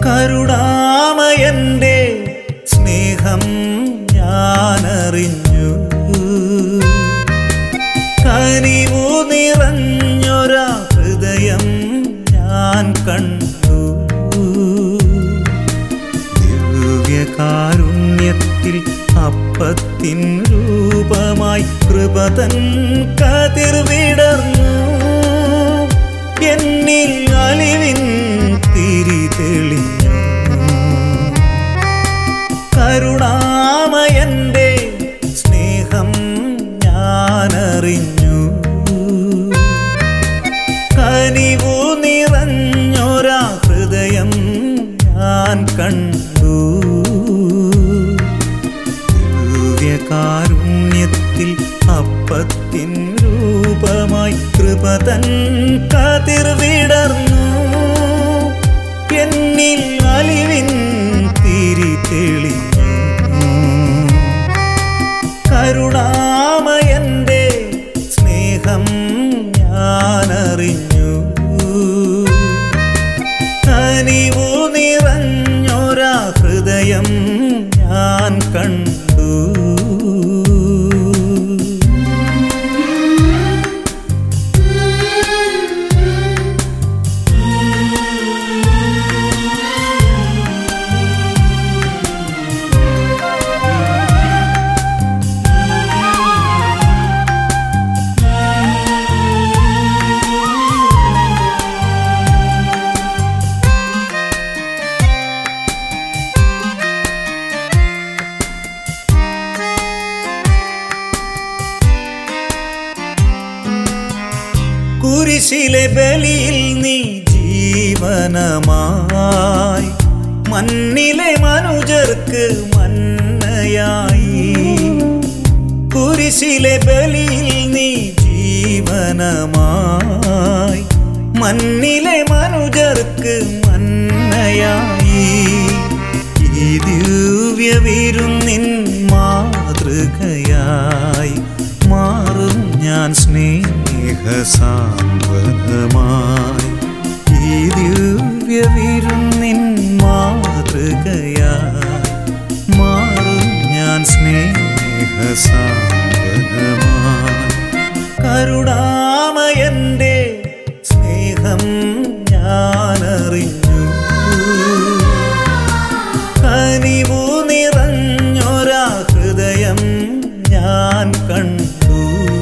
കരുണാമയന്റെ സ്നേഹം ഞാനറിഞ്ഞു കനിവു നിറഞ്ഞൊരാ ഹൃദയം ഞാൻ കണ്ടു ദിവ്യകാരുണ്യത്തിൽ അപ്പത്തിൻ രൂപമായി കൃപതൻ കതിർ വിടർന്നു എന്നിൽ അലിവിൻ തിരി തെളിഞ്ഞു കരുണാമയന്റെ സ്നേഹം ഞാനറിഞ്ഞു കനിവു നിറഞ്ഞൊരാ ഹൃദയം ഞാൻ കണ്ടു ദിവ്യകാരുണ്യത്തിൽ അപ്പത്തിൻ രൂപമായി കൃപതൻ കതിർ വിടർന്നു എന്നിൽ അലിവിൻ തിരി തെളിഞ്ഞു കരുണാമയന്റെ സ്നേഹം ഞാനറിഞ്ഞു കനിവു നിറഞ്ഞൊരാ ഹൃദയം ഞാൻ കണ്ടു കുരിശിലെ ബലിയിൽ നീ ജീവനമായി മണ്ണിലെ മനുജർക്ക് മന്നയായി കുരിശിലെ ബലിയിൽ നീ ജീവനമായി മണ്ണിലെ മനുജർക്ക് മന്നയായി ഈ ദിവ്യ വിരുന്നിൻ മാതൃകയായി മാറും ഞാൻ സ്നേഹസാന്ത്വനമായി ഈ ദിവ്യ വിരുന്നിൻ മാതൃകയായി മാറും ഞാൻ സ്നേഹസാന്ത്വനമായി കരുണാമയന്റെ സ്നേഹം ഞാനറിഞ്ഞു കനിവു നിറഞ്ഞൊരാ ഹൃദയം ഞാൻ കണ്ടു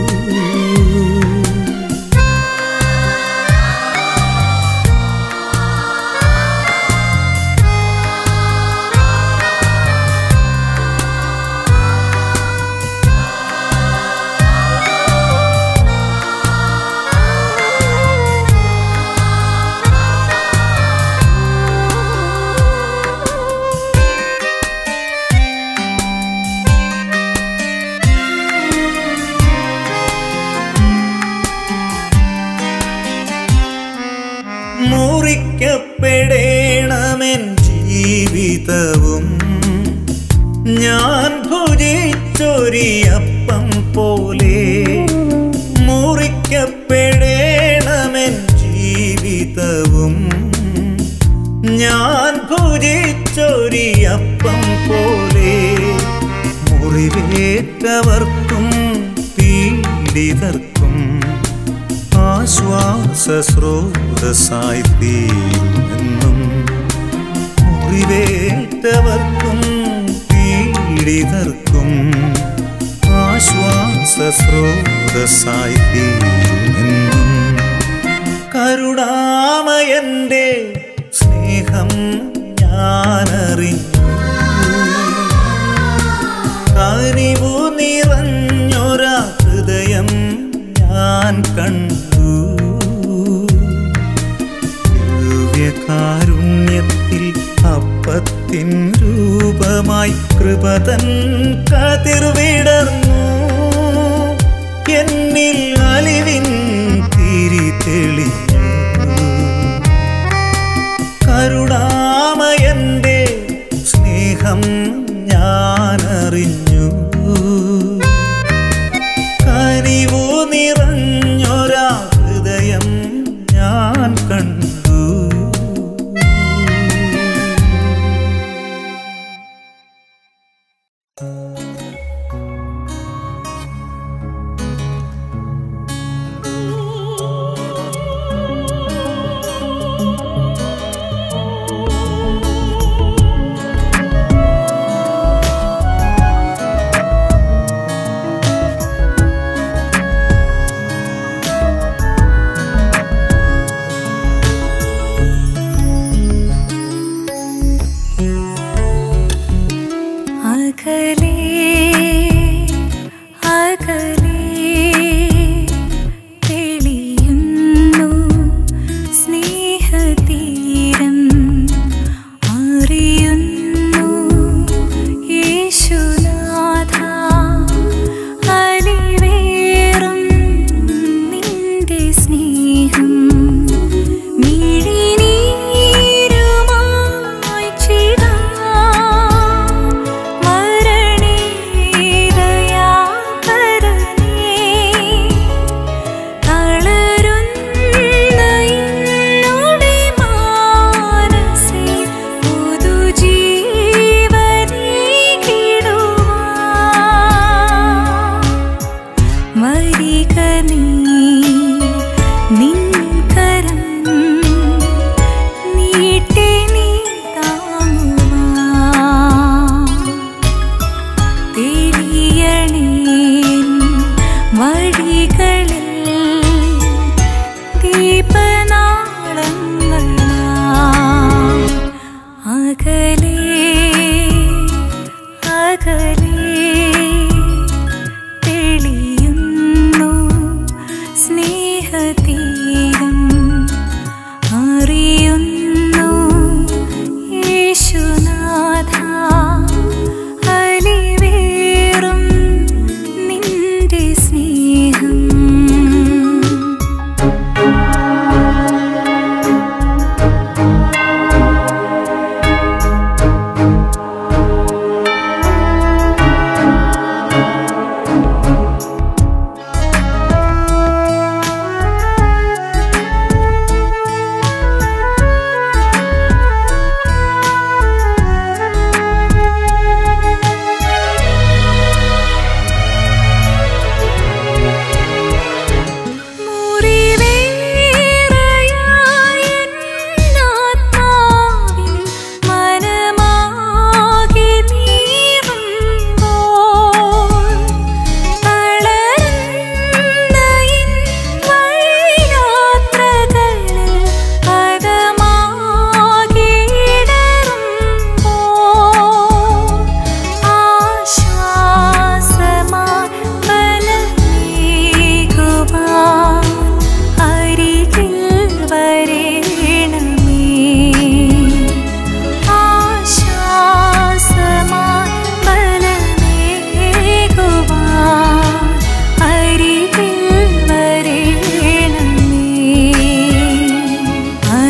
മുറിക്കപ്പെടേണമെൻ ജീവിതവും ഞാൻ ഭുജിച്ചൊരിയപ്പം പോലെ മുറിക്കപ്പെടേണമെൻ ജീവിതവും ഞാൻ ഭുജിച്ചൊരിയപ്പം പോലെ മുറിവേറ്റവർക്കും പീഡിതർക്കും ആശ്വാസ സ്രോതസ്സായി തീരുമെന്നും മുറിവേറ്റവർക്കും പീഡിതർക്കും ആശ്വാസ സ്രോതസ്സായി തീരുമെന്നും കരുണാമയന്റെ സ്നേഹം ഞാനറിഞ്ഞു കനിവു നിറഞ്ഞൊരാ ഹൃദയം ഞാൻ കണ്ടു ദിവ്യകാരുണ്യത്തിൽ അപ്പത്തിൻ രൂപമായി കൃപതൻ കതിർ വിടർന്നു എന്നിൽ അലിവിൻ തിരി തെളിഞ്ഞു കരുണാമയന്റെ സ്നേഹം ഞാനറിഞ്ഞു കനിവു നിറഞ്ഞൊരാ ഹൃദയം ഞാൻ കണ്ടു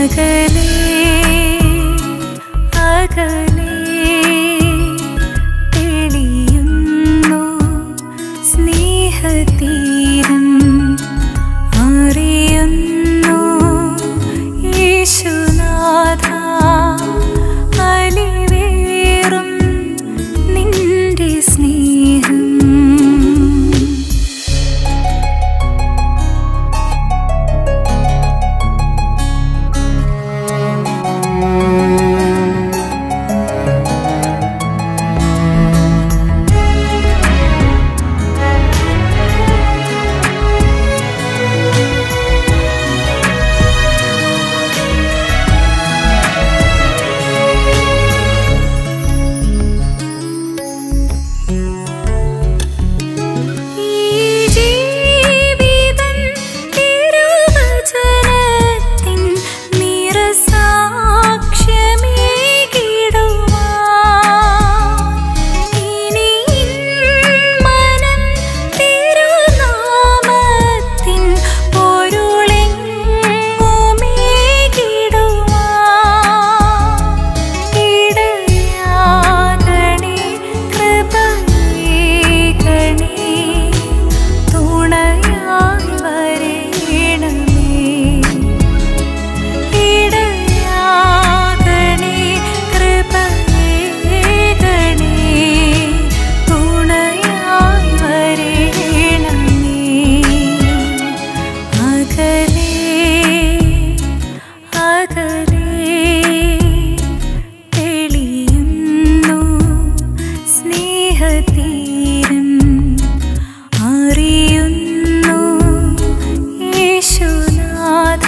അകലേ അകലേ തെളിയുന്നു സ്നേഹതീരം അറിയുന്നു യേശുനാഥ അലിവേറും നിന്റെ സ്നേഹം ഈ ജീവിതം തിരുവചനത്തിൻ നിറസാക്ഷ്യമേകിടുവാൻ ഇനി മനം തിരുനാമത്തിൻ പൊരുളെങ്ങുമേകിടുവാൻ ഇടയാകണേ കൃപയേകണേ തുണയായി വരേണമേ ഇടയാകണേ കൃപയേകണേ തുണയായി വരേണമേ അകലേ അകലേ തെളിയുന്നു സ്നേഹതീരം അറിയുന്നു യേശുനാഥ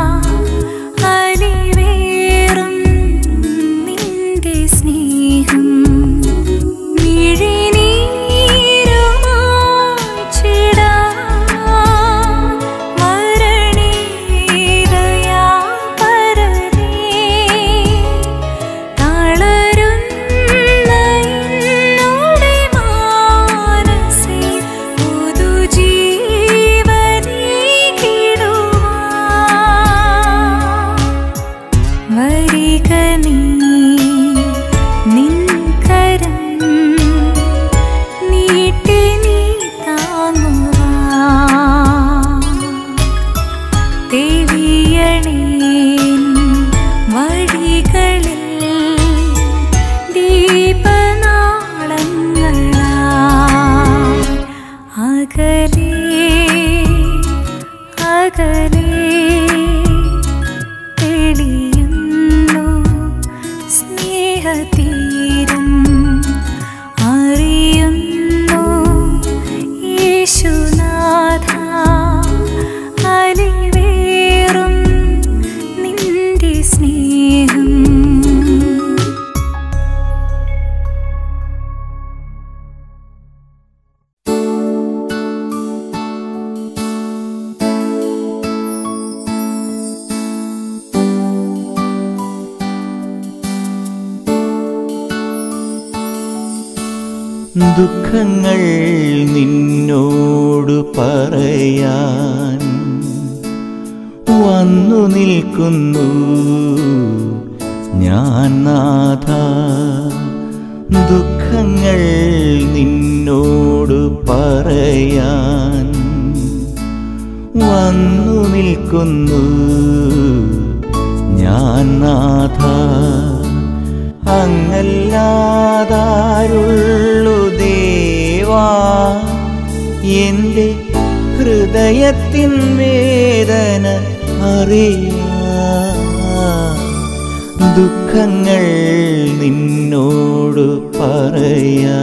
അലിവേറും നിന്റെ സ്നേഹം മിഴിനീരുമാച്ചിടാൻ വരണേ ദയാപരനേ തളരുന്ന എന്നോടെ മാനസേ പുതുജീവനേകിടുവാൻ വരിക നീ നിൻ കരം നീട്ടി നീ താങ്ങുവാൻ ദേവിയണേൻ വഴികളിൽ ദീപനാളങ്ങളായി അകലേ അകലേ തെളിയുന്നു സ്നേഹതീരം അറിയുന്നു യേശുനാഥ അലിവേറും നിന്റെ സ്നേഹം ദുഃഖങ്ങൾ നിന്നോടു പറയാൻ വന്നു നിൽക്കുന്നു ഞാൻ നാഥ ദുഃഖങ്ങൾ നിന്നോടു പറയാൻ വന്നു നിൽക്കുന്നു ഞാൻ നാഥ അങ്ങല്ലാതാരുള്ളു ദേവാ എൻ്റെ ഹൃദയത്തിൻ വേദന അറിയാ ദുഃഖങ്ങൾ നിന്നോട് പറയാ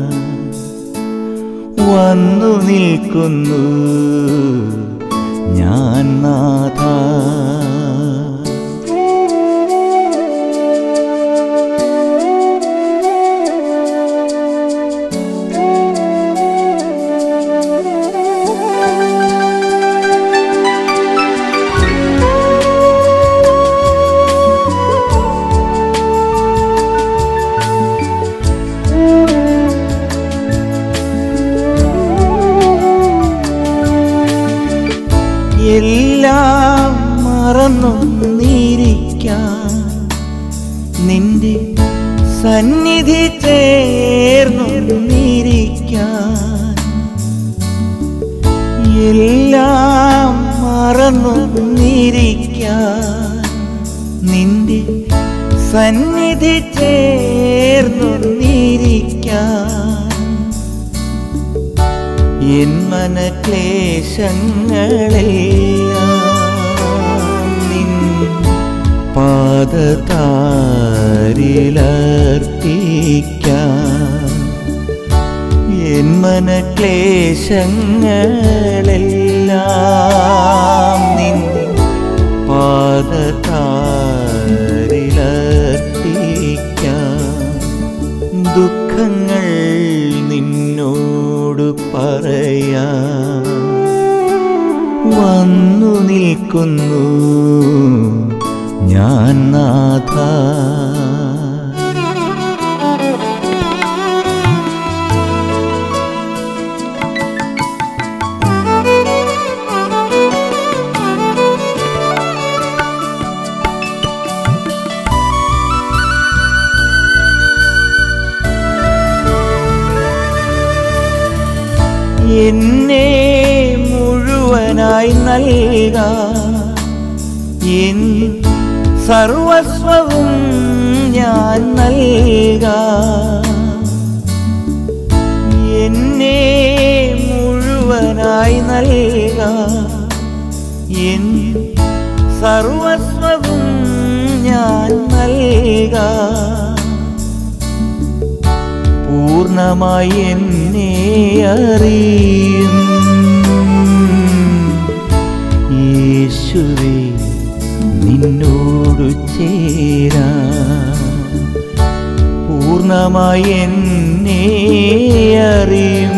വന്നു നിൽക്കുന്നു ഞാൻ നാഥ എല്ലാം സന്നിധി ചേർന്നൊന്നിരിക്കാൻ എല്ലാം മറന്നൊന്നിരിക്കാൻ നിന്റെ സന്നിധി ചേർന്നൊന്നിരിക്കാൻ എൻ മനക്ലേശങ്ങളെല്ലാം നിൻ പാദതാരിലർപ്പിക്കാൻ എൻ മനക്ലേശങ്ങളെല്ലാം നിൻ പാദതാരിലർപ്പിക്കാൻ ദുഃഖങ്ങൾ നിന്നോട് പറയാം വന്നു നിൽക്കുന്നു ഞാൻ നാഥ എന്നെ മുഴുവനായി നൽക എൻ സർവസ്വവും ഞാൻ നൽക എന്നെ മുഴുവനായി നൽക എൻ സർവസ്വവും ഞാൻ നൽക പൂർണ്ണമായി എന്നെ അറിയും യേശുവേ നിന്നോടു ചേരാ പൂർണ്ണമായി എന്നെ അറിയും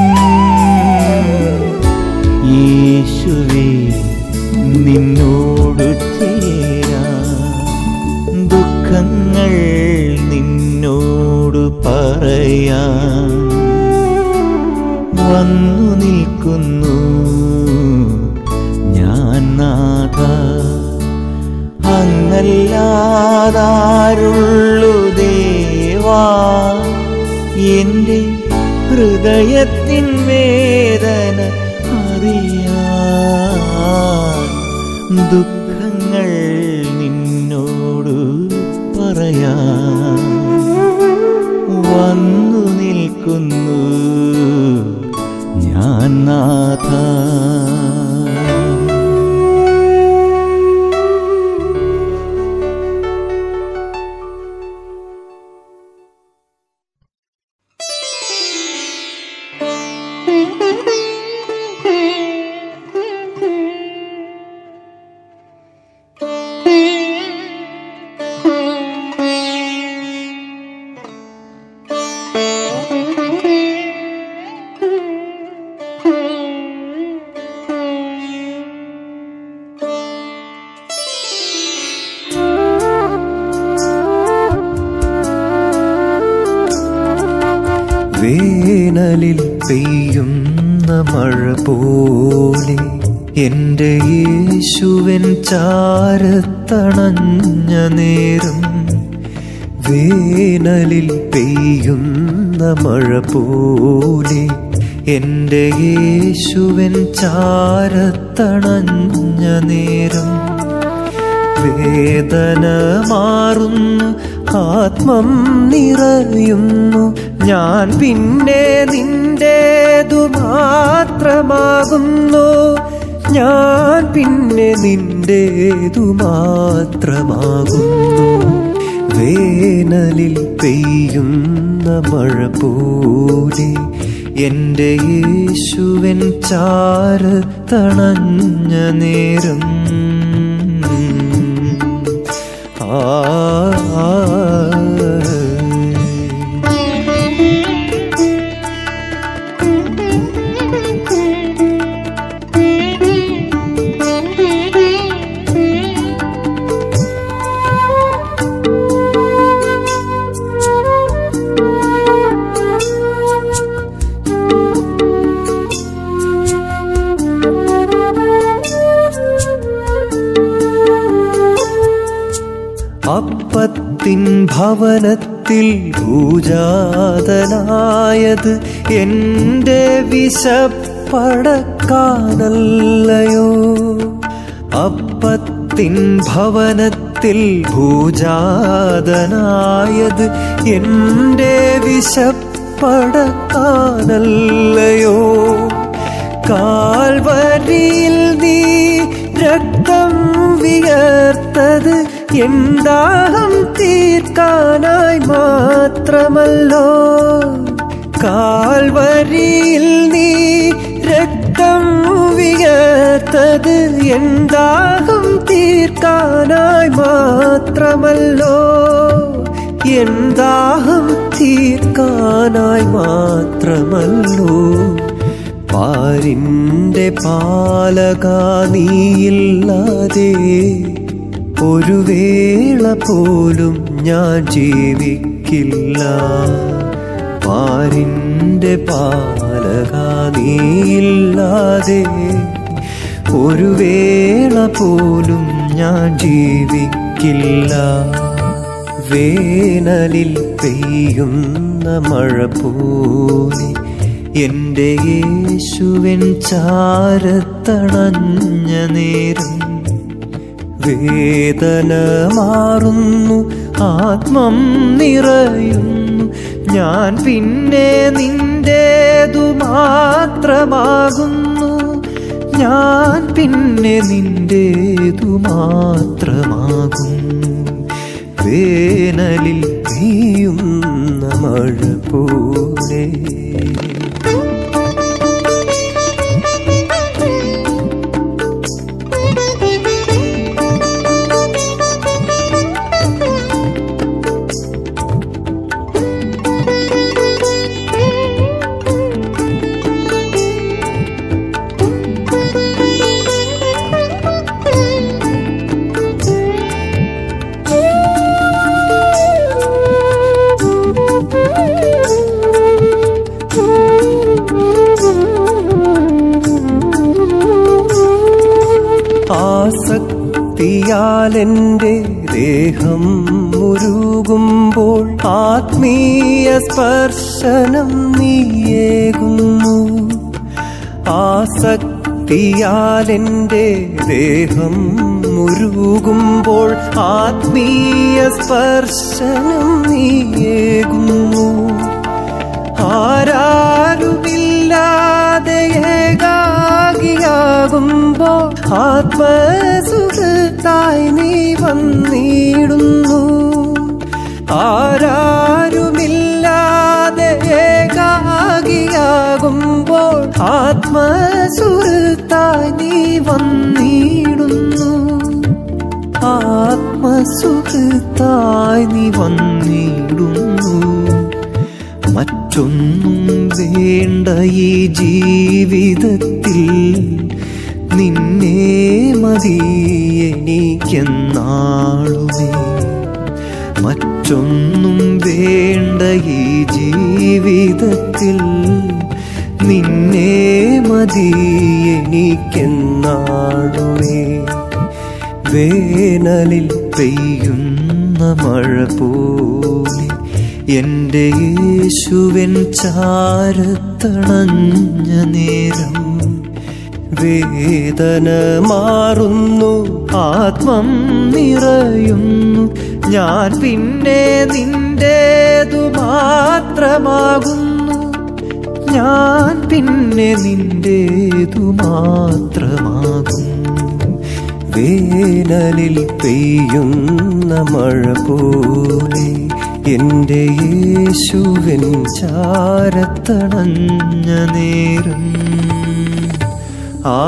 യേശുവേ നിന്നോടു ചേരാ ദുഃഖങ്ങൾ നിന്നോട് പറയാം വന്നു നിൽക്കുന്നു ഞാൻ നാഥ അങ്ങല്ലാതാരുള്ളു ദേവാ എൻ്റെ ഹൃദയത്തിൻ വേദന അറിയാൻ ദുഃഖങ്ങൾ നിന്നോട് പറയാൻ വന്നു നിൽക്കുന്നു ഞാൻ നാഥ വേനലിൽ പെയ്യുന്ന മഴ പോലെ എൻ്റെ യേശുവൻ ചാരത്തണഞ്ഞ നേരം വേനലിൽ പെയ്യുന്ന മഴ പോലെ എൻ്റെ യേശുവൻ ചാരത്തണഞ്ഞ നേരം വേദന മാറുന്നു ആത്മം നിറയുന്നു ഞാൻ പിന്നെ നിന്റേതു മാത്രമാകുന്നു ഞാൻ പിന്നെ നിന്റേതു മാത്രമാകുന്നു വേനലിൽ പെയ്യുന്ന മഴ പോലെ എൻ്റെ യേശുവൻ ചാരത്തണഞ്ഞ നേരം ആ അപ്പത്തിൻ ഭവനത്തിൽ ഭവനത്തിൽ ഭൂജാതനായത് എൻ്റെ വിശപ്പടക്കാനല്ലയോ അപ്പത്തിൻ ഭവനത്തിൽ ഭൂജാതനായത് എൻ്റെ വിശപ്പടക്കാനല്ലയോ കാൽവരിയിൽ നീ രക്തം വിയർത്തത് എന്താഹം തീർക്കാനായി മാത്രമല്ലോ കാൽവരിയിൽ നീ രക്തം വിയർത്തത് എന്താഹം തീർക്കാനായി മാത്രമല്ലോ എന്താഹം തീർക്കാനായി മാത്രമല്ലോ പാരിന്റെ പാലക നീയില്ലാതെ ഒരു വേള പോലും ഞാൻ ജീവിക്കില്ല പാരിന്റെ പാലക നീയില്ലാതെ ഒരു വേള പോലും ഞാൻ ജീവിക്കില്ല വേനലിൽ പെയ്യുന്ന മഴ പോലെ എന്റെ യേശുവൻ ചാരത്തണഞ്ഞ നേരം വേദന മാറുന്നു ആത്മം നിറയുന്നു ഞാൻ പിന്നെ നിന്റേതു മാത്രമാകുന്നു ഞാൻ പിന്നെ നിന്റേതു മാത്രമാകുന്നു വേനലിൽ പെയ്യുന്ന മഴ പോലെ ആസക്തിയാൽ എൻ്റെ ദേഹം മുരുകുമ്പോൾ ആത്മീയ സ്പർശനം നീയേകുന്നു ആസക്തിയാൽ എൻ്റെ ദേഹം മുരുകുമ്പോൾ ആത്മീയ സ്പർശനം നീയേകുന്നു ആരാരുമില്ലാതെ ഏകാകിയാകുമ്പോൾ ആത്മസുഖത്തായി നീ വന്നിടുന്നു ആരാരുമില്ലാതെ ഏകാകിയാകുമ്പോൾ ആത്മസുഖത്തായി നീ വന്നിടുന്നു ആത്മസുഖത്തായി നീ വന്നിടുന്നു മറ്റൊന്നും വേണ്ട ഈ ജീവിതത്തിൽ നിന്നെ മതി എനിക്കെന്നാളുമേ മറ്റൊന്നും വേണ്ട ഈ ജീവിതത്തിൽ നിന്നെ മതി എനിക്കെന്നാളുമേ വേനലിൽ പെയ്യുന്ന മഴ പോലെ എന്റെ യേശുവൻ ചാരത്തണഞ്ഞ നേരം വേദന മാറുന്നു ആത്മം നിറയുന്നു ഞാൻ പിന്നെ നിന്റേതു മാത്രമാകുന്നു ഞാൻ പിന്നെ നിന്റേതു മാത്രമാകുന്നു വേനലിൽ പെയ്യുന്ന മഴ പോലെ എന്റെ യേശുവൻ ചാരത്തണഞ്ഞ നേരം ആ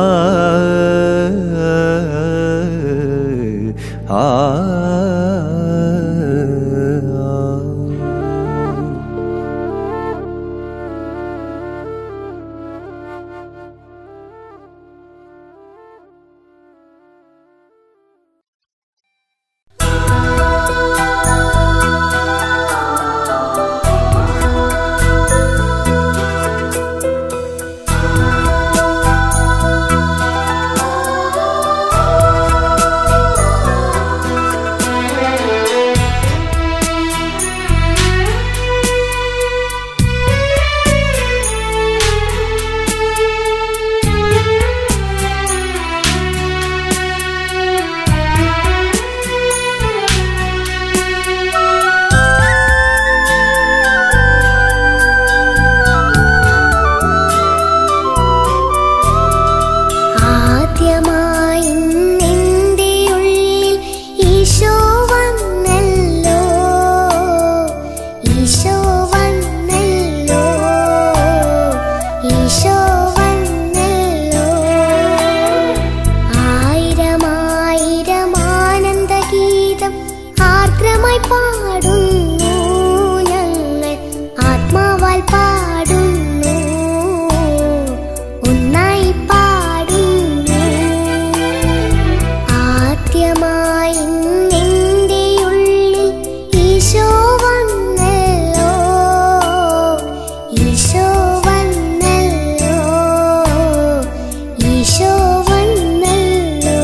ആ ആ പാടുന്നു ഒന്നായി പാടുന്നു ആദ്യമായി നിന്റെ ഉള്ളിൽ ഈശോ വന്നല്ലോ ഈശോ വന്നല്ലോ ഈശോ വന്നല്ലോ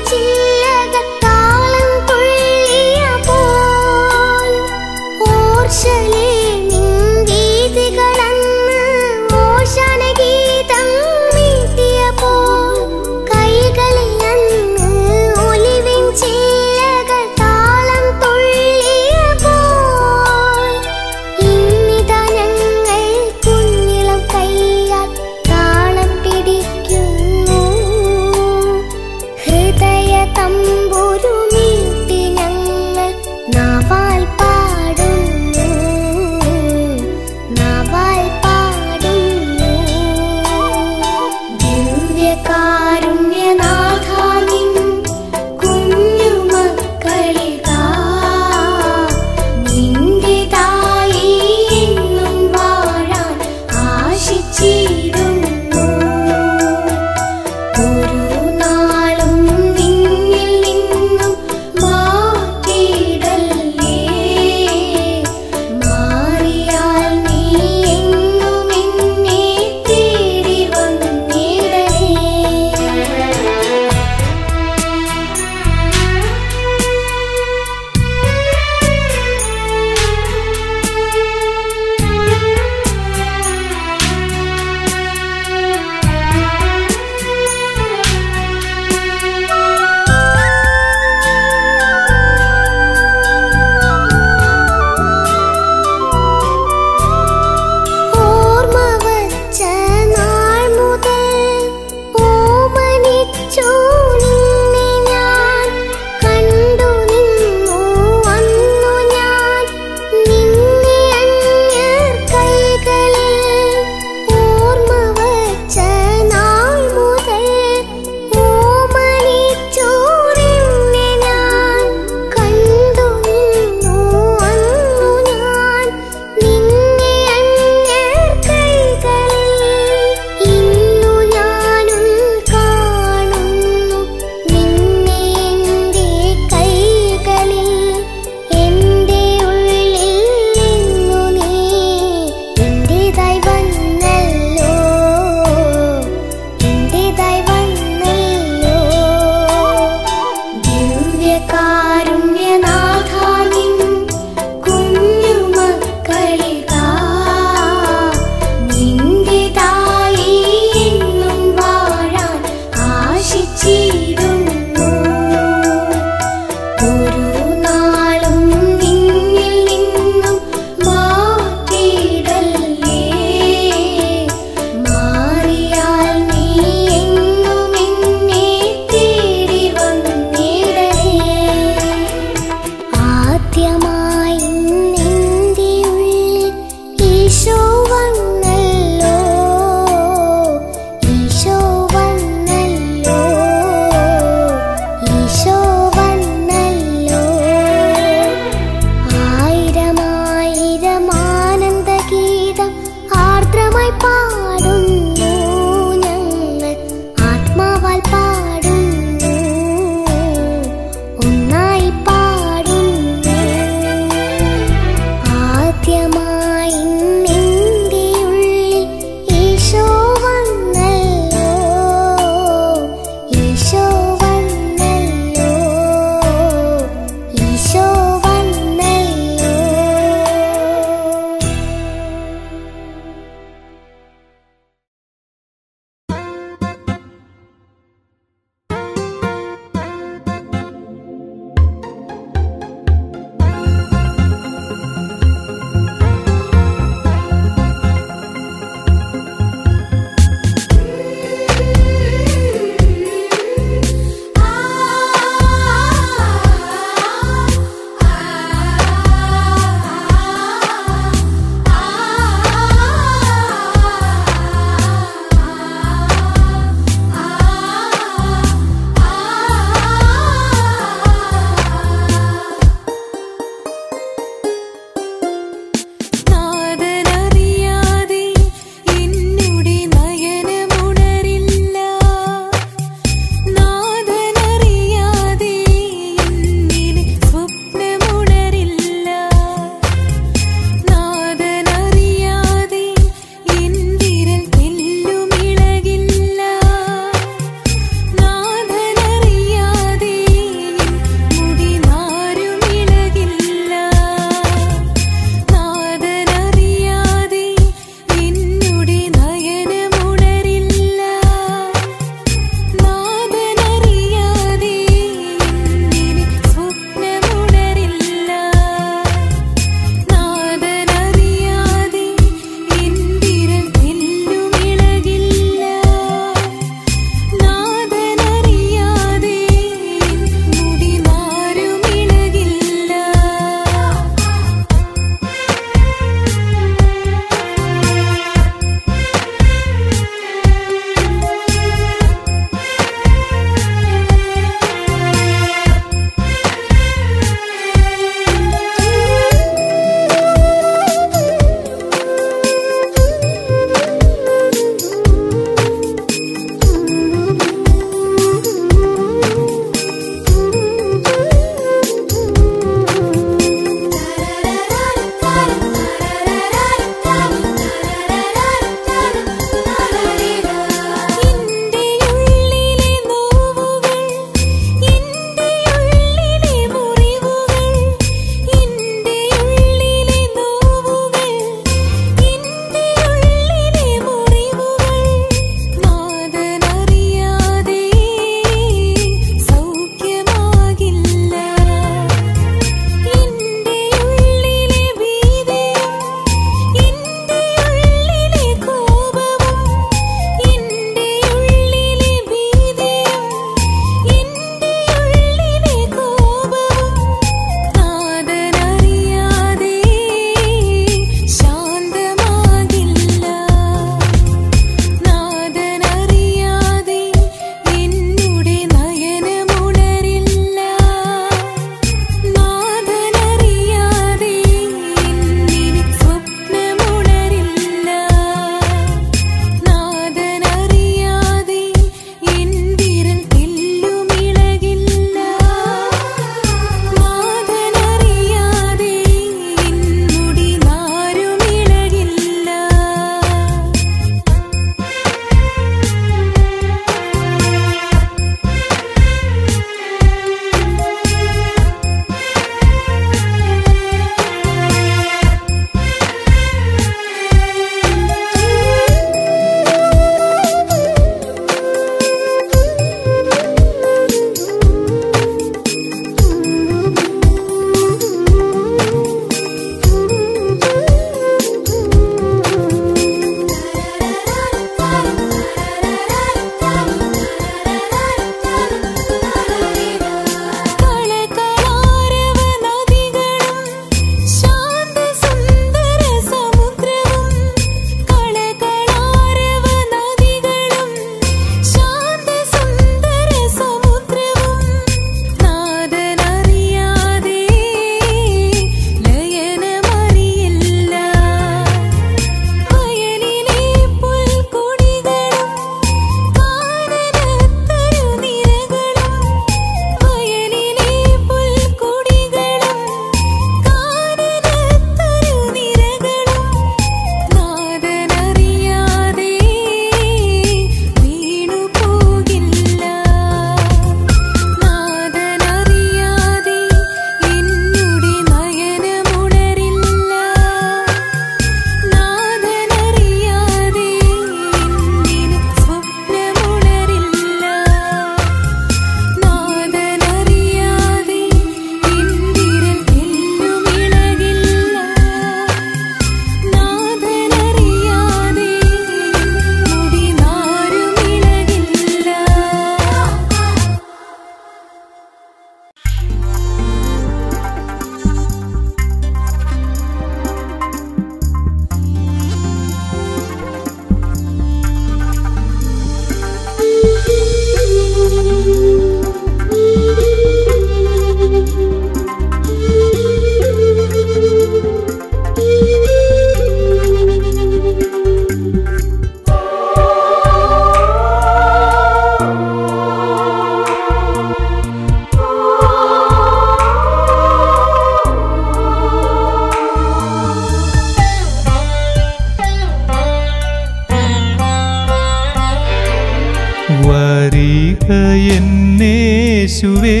യേശുവേ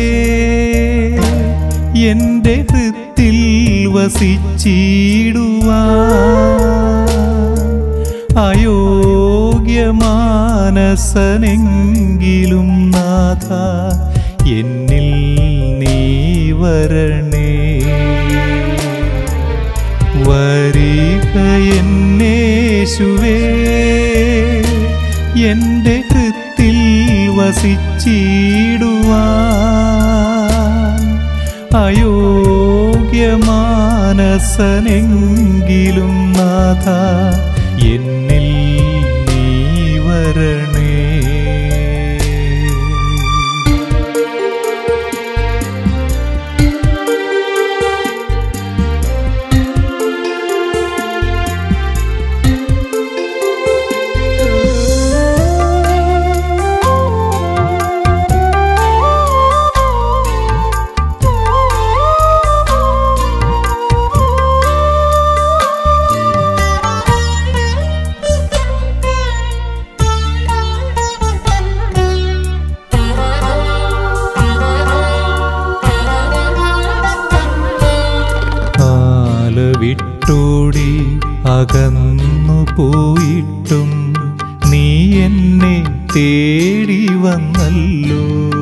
എൻ്റെ ഹൃത്തിൽ വസിച്ചിടുവാ അയോഗ്യമാനസനെങ്കിലും നാഥ എന്നിൽ നീ വരണേ വരിക എന്നേശുവേ എൻ്റെ ഹൃത്തിൽ വസിച്ചിടുവാൻ അയോഗ്യമാനസനെങ്കിലും നാഥ എന്നിൽ നീ വരണേ ആല വിട്ടോടി അകന്നു പോയിട്ടും നീ എന്നെ തേടി വന്നല്ലോ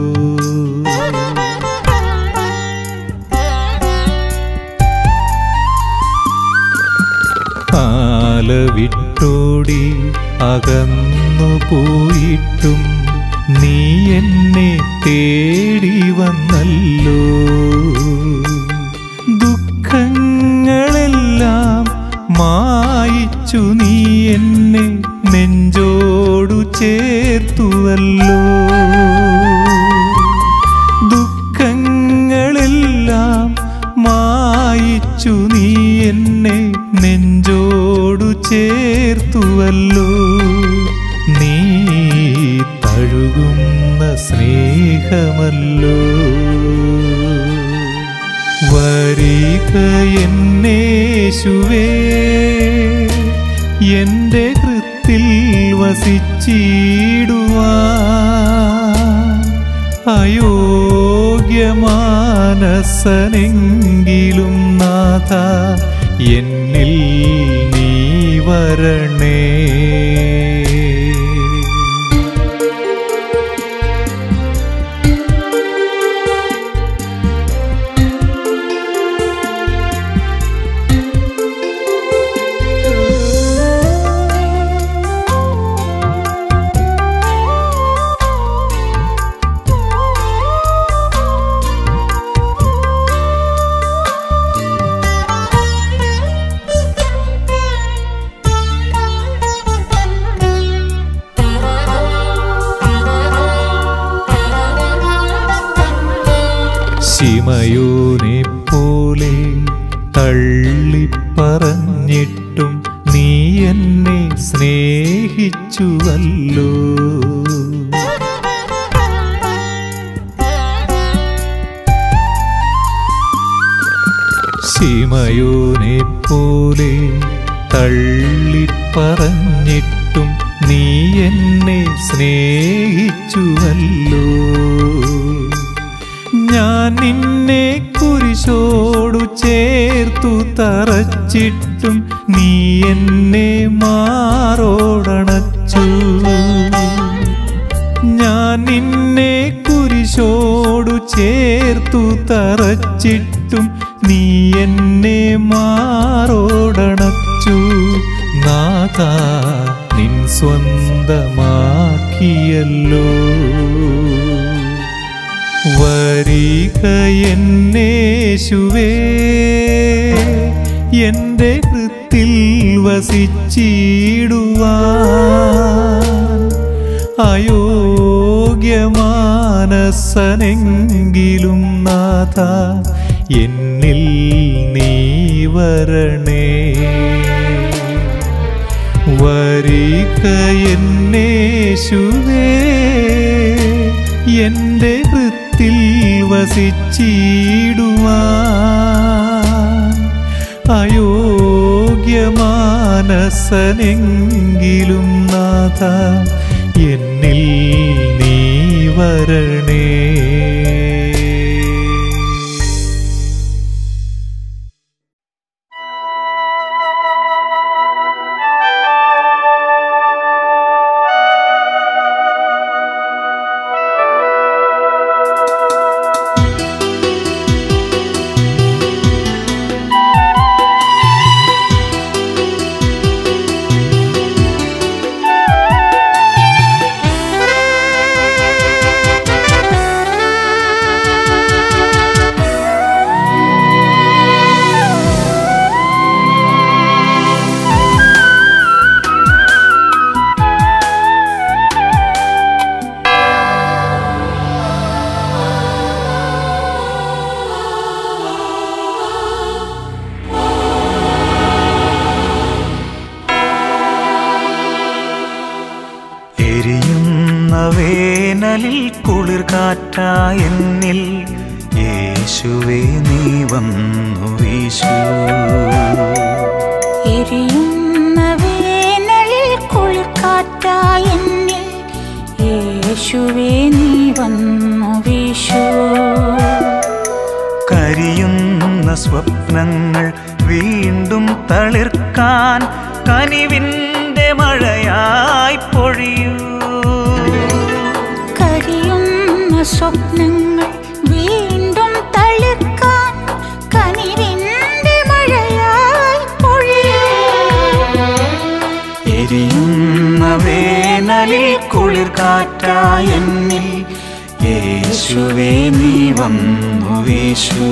ആല വിട്ടോടി അകന്നു പോയിട്ടും നീ എന്നെ തേടി വന്നല്ലോ ദുഃഖങ്ങളെല്ലാം മായിച്ചു നീ എന്നെ നെഞ്ചോടു ചേർത്തുവല്ലോ ദുഃഖങ്ങളെല്ലാം മായിച്ചു നീ എന്നെ നെഞ്ചോടു ചേർത്തുവല്ലോ നീ തഴുകുന്ന സ്നേഹമല്ലോ വരിക എന്നേശുവേ എൻ്റെ കൃത്തിൽ വസിച്ചിടുവാൻ അയോഗ്യമാനസനെങ്കിലും നാഥ എന്നിൽ നീ വരണേ ശിമയോനെ പോലെ തള്ളിപ്പറഞ്ഞിട്ടും നീ എന്നെ സ്നേഹിച്ചുവല്ലോ ശിമയോനെ പോലെ തള്ളിപ്പറഞ്ഞിട്ടും നീ എന്നെ സ്നേഹിച്ചുവല്ലോ ഞാൻ നിന്നെ കുരിശോടു ചേർത്തു തറച്ചിട്ടും നീ എന്നെ മാറോടണച്ചു ഞാൻ നിന്നെ കുരിശോടു ചേർത്തു തറച്ചിട്ടും നീ എന്നെ മാറോടണച്ചു നാഥ നിൻ സ്വന്തമാക്കിയല്ലോ വരിക എന്നേശുവേ എൻ്റെ കൃത്തിൽ വസിച്ചിടുവാൻ അയോഗ്യമാനസനെങ്കിലും നാഥ എന്നിൽ നീ വരണേ വരിക എന്നേശുവേ എൻ്റെ ഹൃത്തിൽ വസിച്ചിടുവാൻ അയോഗ്യമാനസനെങ്കിലും നാഥ എന്നിൽ നീ വരണേ വേനലിൽ കുളിർ കാറ്റായെന്നിൽ യേശുവേ നീ വന്നു വീശു എരിയുന്ന വേനലിൽ കുളിർക്കാറ്റായി എന്നിൽ യേശുവേ നീ വന്നു വീശു കരിയുന്ന സ്വപ്നങ്ങൾ വീണ്ടും തളിർക്കാൻ കനിവിൻ്റെ മഴയായി പൊഴിയൂ കരിയുന്ന സ്വപ്നങ്ങൾ വീണ്ടും തളിർക്കാൻ കനിവിൻ്റെ മഴയായി പൊഴിയൂ എരിയുന്ന വേനലിൽ കുളിർ കാറ്റായെന്നിൽ യേശുവേ നീ വന്നു വീശു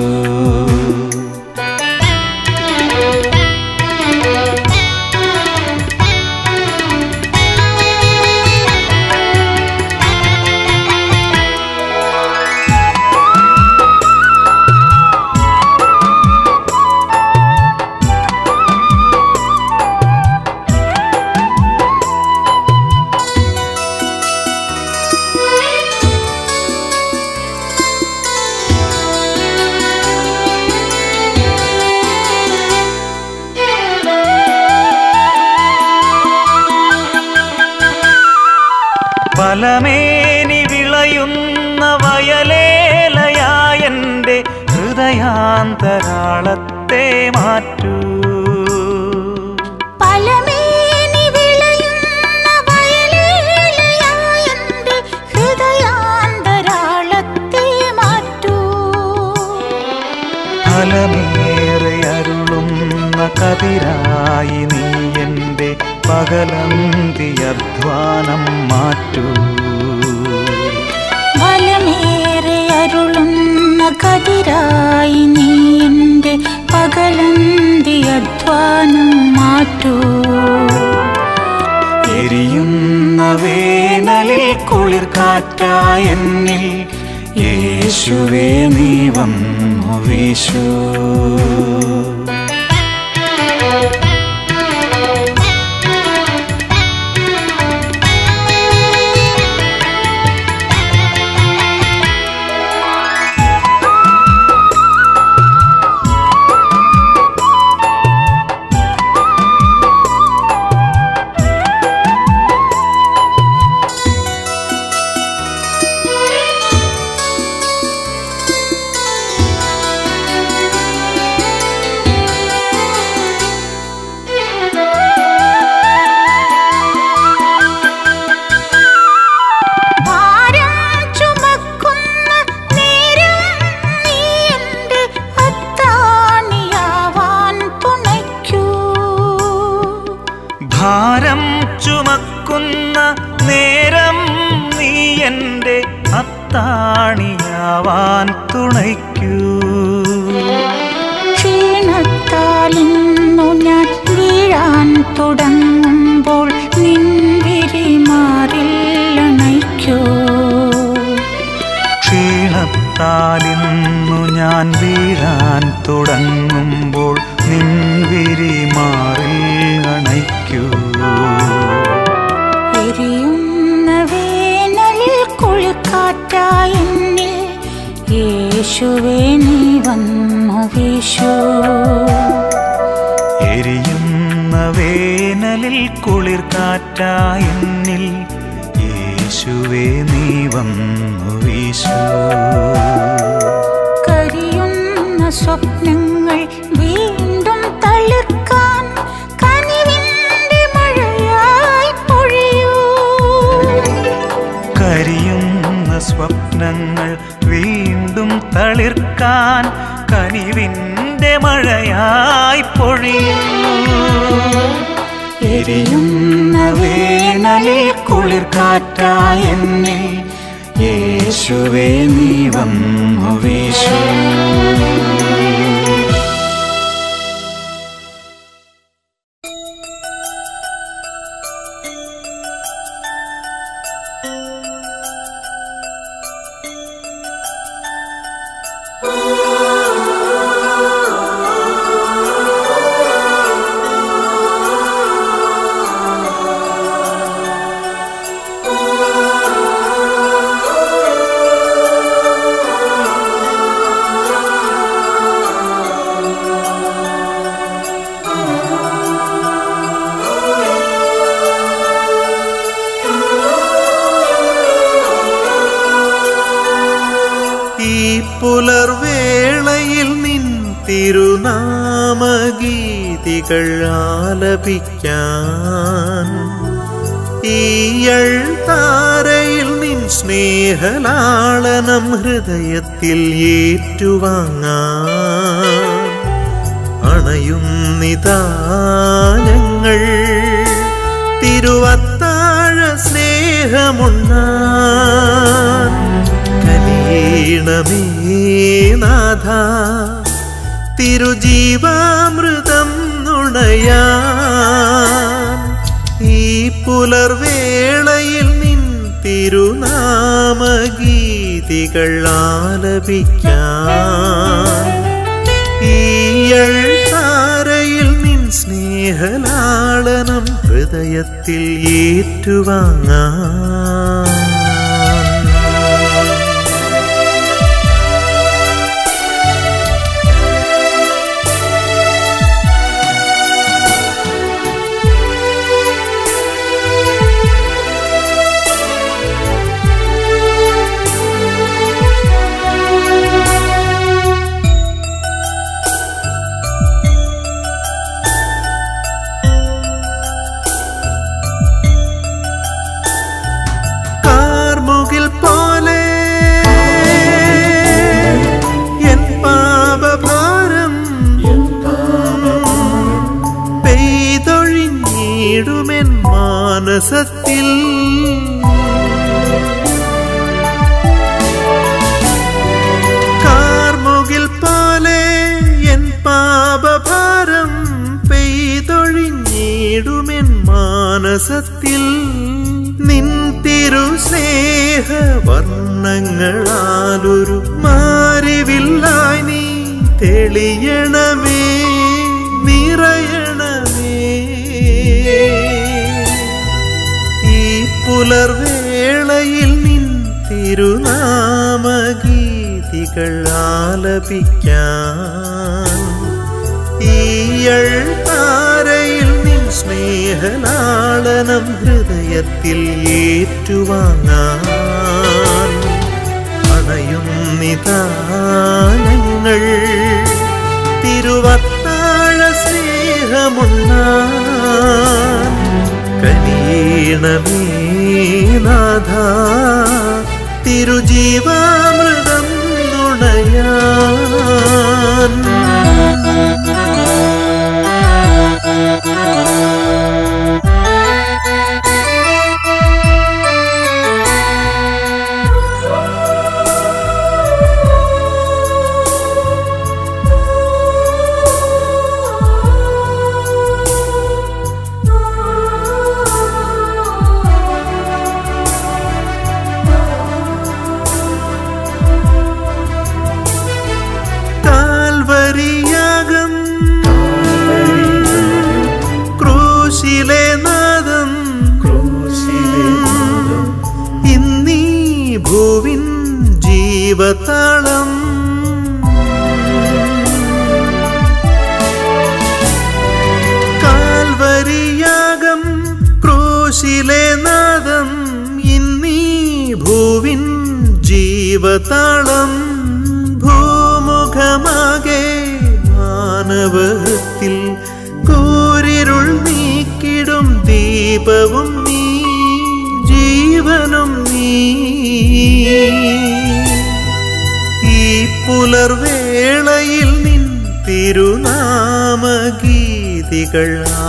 പലമേനി വിളയുന്ന വയലേലയായെൻ്റെ ഹൃദയാന്തരാളത്തെ മാറ്റൂ പലമേനി വിളയുന്ന വയലേലയായെന്റെ ഹൃദയാന്തരാളത്തെ മാറ്റൂ ഫലമേറെ അരുളുന്ന കതിരായി നീ എൻ്റെ പകലന്തി അധ്വാനം മാറ്റൂ ഫലമേറെ അരുളുന്ന കതിരായി നീ എൻ്റെ പകലന്തി അധ്വാനം മാറ്റൂ എരിയുന്ന വേനലിൽ കുളിർ കാറ്റായെന്നിൽ യേശുവേ നീ വന്നു വീശു ഭാരം ചുമക്കുന്ന നേരം നീ എൻ്റെ അത്താണിയാവാൻ തുണയ്ക്കൂ ഭാരം ചുമക്കുന്ന നേരം നീ എൻ്റെ അത്താണിയാവാൻ തുണയ്ക്കൂ ക്ഷീണത്താലിന്നു ഞാൻ വീഴാൻ തുടങ്ങുമ്പോൾ നിൻവിരി മാറില്ലണയ്ക്കൂ ക്ഷീണത്താലിന്നു ഞാൻ വീഴാൻ തുടങ്ങുമ്പോൾ നിൻവിരി മാറിൽ അണയ്ക്കൂ എരിയുന്ന വേനലിൽ കുളിക്കാറ്റായി എന്നിൽ യേശുവേ നീ വന്നു വീശൂ എരിയുന്ന വേനലിൽ കുളിർ കാറ്റായെന്നിൽ യേശുവേ നീ വന്നു വീശു കരിയുന്ന സ്വപ്നങ്ങൾ വീണ്ടും തളിർക്കാൻ കനിവിൻ്റെ മഴയായി പൊഴിയൂ കരിയുന്ന സ്വപ്നങ്ങൾ വീണ്ടും തളിർക്കാൻ കനിവിൻ്റെ മഴയായി പൊഴിയൂ എരിയുന്ന വേനലിൽ കുളിർ കാറ്റായെന്നിൽ യേശുവേ നീ വന്നു വീശു ആ തിരുനാമഗീതികൾ ആലപിക്കാൻ ഈയൾ താരയിൽ നിൻ സ്നേഹലാളനം ഹൃദയത്തിൽ ഏറ്റുവാങ്ങാൻ അണയുന്നിതാ ഞങ്ങൾ തിരുവത്താഴ സ്നേഹമുണ്ണാൻ കനിയണമേ നാഥ തിരുജീവാമൃതം നുണയാൻ ഈ പുലർവേളയിൽ നിൻ തിരുനാമഗീതികൾ ആലപിക്കാൻ ഈയൾ താരയിൽ നിൻ സ്നേഹലാളനം ഹൃദയത്തിൽ ഏറ്റുവാങ്ങാൻ കാർമുകിൽ പോലെ എൻ പാപഭാരം പെയ്തൊഴിഞ്ഞിടുമെൻ മാനസത്തിൽ കാർമുകിൽ പോലെ എൻ പാപഭാരം പെയ്തൊഴിഞ്ഞിടുമെൻ മാനസത്തിൽ നിൻ തിരു സ്നേഹ വർണ്ണങ്ങളാലൊരു മാറിവില്ലായി നീ തെളിയണമേ നിറയണമേ ഈ പുലർവേളയിൽ നിൻ തിരുനാമഗീതികൾ ആലപിക്കാൻ ഈയൾ താരയിൽ നിൻ സ്നേഹലാളനം ഹൃദയത്തിൽ ഏറ്റുവാങ്ങാൻ അണയുന്നിതാ ഞങ്ങൾ തിരുവത്താഴ സ്നേഹമുണ്ണാൻ കനിയണമേ നാഥ തിരുജീവാമൃതം നുണയാൻ കാൽവരിയാകം ക്രൂശിലെ നാദം ഇന്നീ ഭൂവിൻ ജീവതാളം കാൽവരിയാകം ക്രൂശിലെ നാദം ഇന്നീ ഭൂവിൻ ജീവതാളം ഭൂമുഖമാകെ മാനവത്തിൽ കൂരിരുൾ നീക്കിടും ദീപവും നീ ജീവനും നീ ഈ പുലർവേളയിൽ നിൻ തിരുനാമഗീതികൾ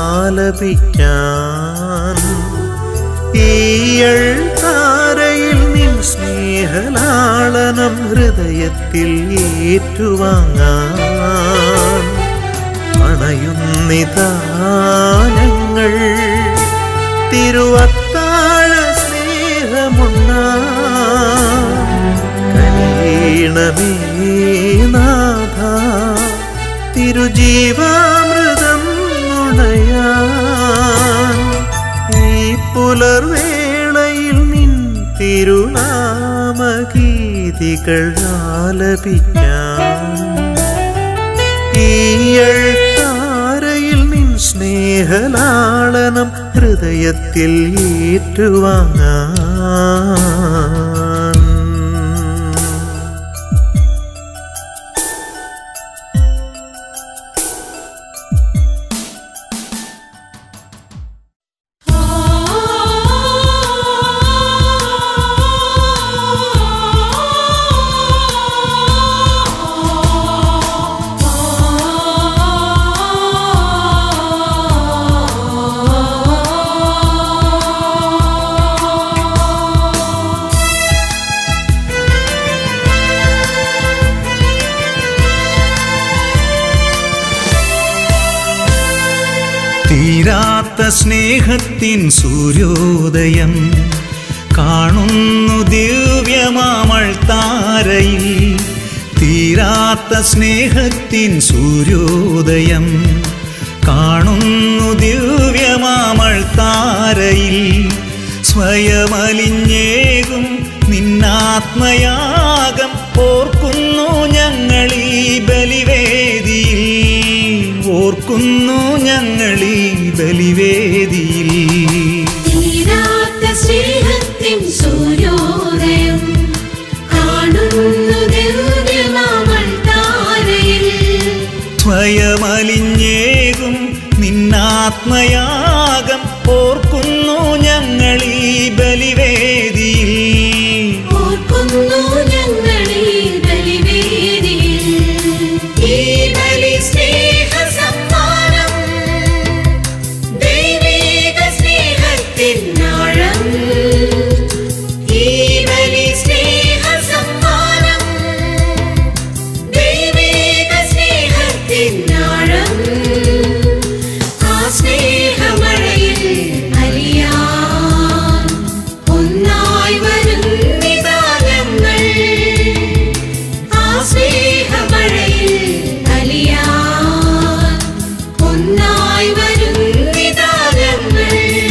ആലപിക്കാൻ ഈയൾ താരയിൽ നിൻ സ്നേഹലാളനം ഹൃദയത്തിൽ ഏറ്റുവാങ്ങാൻ അണയുന്നിതാ ഞങ്ങൾ തിരുവത്താഴ സ്നേഹമുണ്ണാൻ കനിയണമേ നാഥ തിരുജീവാമൃതം നുണയാൻ ഈ പുലർവേളയിൽ നിൻ തിരുനാമഗീതികൾ ആലപിക്കാൻ ഈയൾ താരയിൽ നിൻ സ്നേഹലാളനം ഹൃദയത്തിൽ ഏറ്റുവാങ്ങാൻ തീരാത്ത സ്നേഹത്തിൻ സൂര്യോദയം കാണുന്നു ദിവ്യമാമൾ താരയിൽ തീരാത്ത സ്നേഹത്തിൻ സൂര്യോദയം കാണുന്നു ദിവ്യമാമൾ താരയിൽ സ്വയമലിഞ്ഞേകും നിന്നാത്മയാഗം ഓർക്കുന്നു ഞങ്ങളീ ബലിവേദിയിൽ ഓർക്കുന്നു ഞങ്ങളീ ബലിവേദിയിൽ തീരാത്ത സ്നേഹത്തിൻ സൂര്യോദയം കാണുന്നു ദിവ്യമാമൾ താരയിൽ സ്വയമലിഞ്ഞേകും നിന്നാത്മയാഗം ഓർക്കുന്നു ഞങ്ങളീ ബലിവേദിയിൽ ഓർക്കുന്നു ഞങ്ങളീ ബലിവേദിയിൽ ഈ ബലി സ്നേഹ സമ്മാനം ദൈവിക സ്നേഹത്തിൻ ആഴം ഈ ബലി സ്നേഹ സമ്മാനം ദൈവിക സ്നേഹത്തിൻ ആഴം ആ സ്നേഹമഴയിൽ അലിയാൻ ഒന്നായി വരുന്നിതാ ഞങ്ങൾ ആ സ്നേഹമഴയിൽ അലിയാൻ ഒന്നായി വരുന്നിതാ ഞങ്ങൾ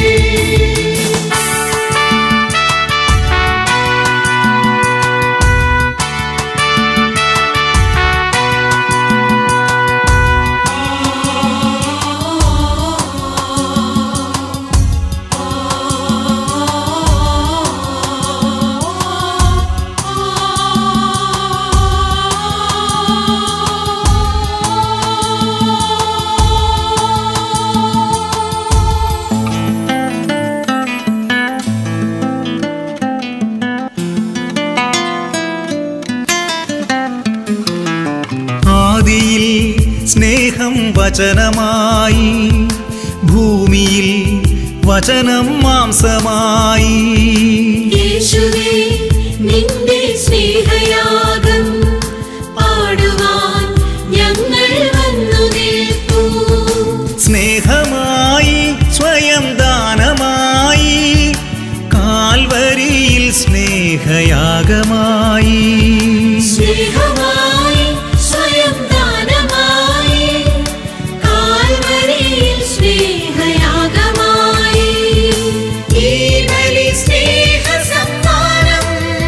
ആദിയിൽ സ്നേഹം വചനമായി ഭൂമിയിൽ വചനം മാംസമായി യേശുവേ നിന്റെ സ്നേഹയാഗം പാടുവാൻ ഞങ്ങൾ വന്നു നിൽപ്പൂ സ്നേഹമായി സ്വയം ദാനമായി കാൽവരിയിൽ സ്നേഹയാഗമായി സ്നേഹമായി സ്വയം ദാനമായി കാൽവരിയിൽ സ്നേഹയാഗമായി ഈ ബലി സ്നേഹ സമ്മാനം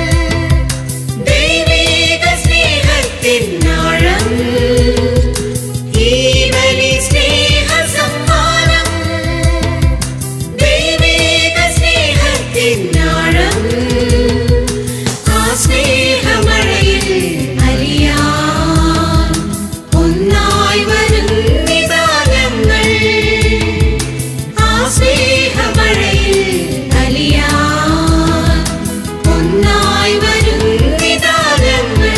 ദൈവിക സ്നേഹത്തിൻ ആഴം ഈ ബലി സ്നേഹ സമ്മാനം ദൈവിക സ്നേഹത്തിൻ ആഴം ആ സ്നേഹമഴയിൽ അലിയാൻ ഒന്നായി വരുന്നിതാ ഞങ്ങൾ ആ സ്നേഹമഴയിൽ അലിയാൻ ഒന്നായി വരുന്നിതാ ഞങ്ങൾ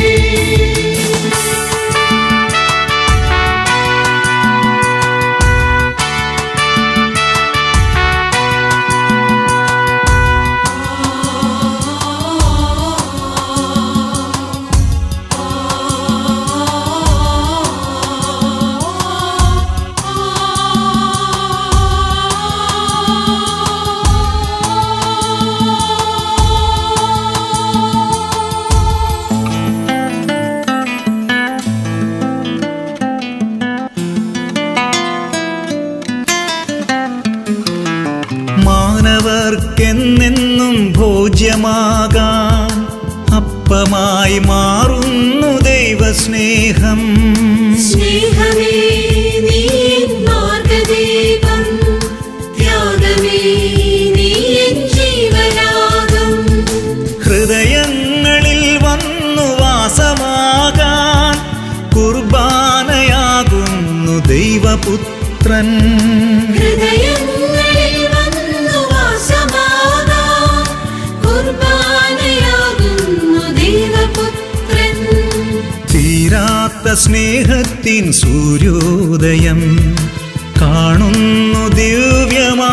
മാനവർക്കെന്നെന്നും ഭോജ്യമാകാൻ അപ്പമായി മാറുന്നു ദൈവസ്നേഹം സ്നേഹമേ നീ എൻ മാർഗദീപം ത്യാഗമേ നീ എൻ ജീവരാഗം ഹൃദയങ്ങളിൽ വന്നു വാസമാകാൻ കുർബാനയാകുന്നു ദൈവപുത്രൻ ഹൃദയങ്ങളിൽ വന്നു വാസമാകാൻ കുർബാനയാകുന്നു ദൈവപുത്രൻ തീരാത്ത സ്നേഹത്തിൻ സൂര്യോദയം കാണുന്നു ദിവ്യമാ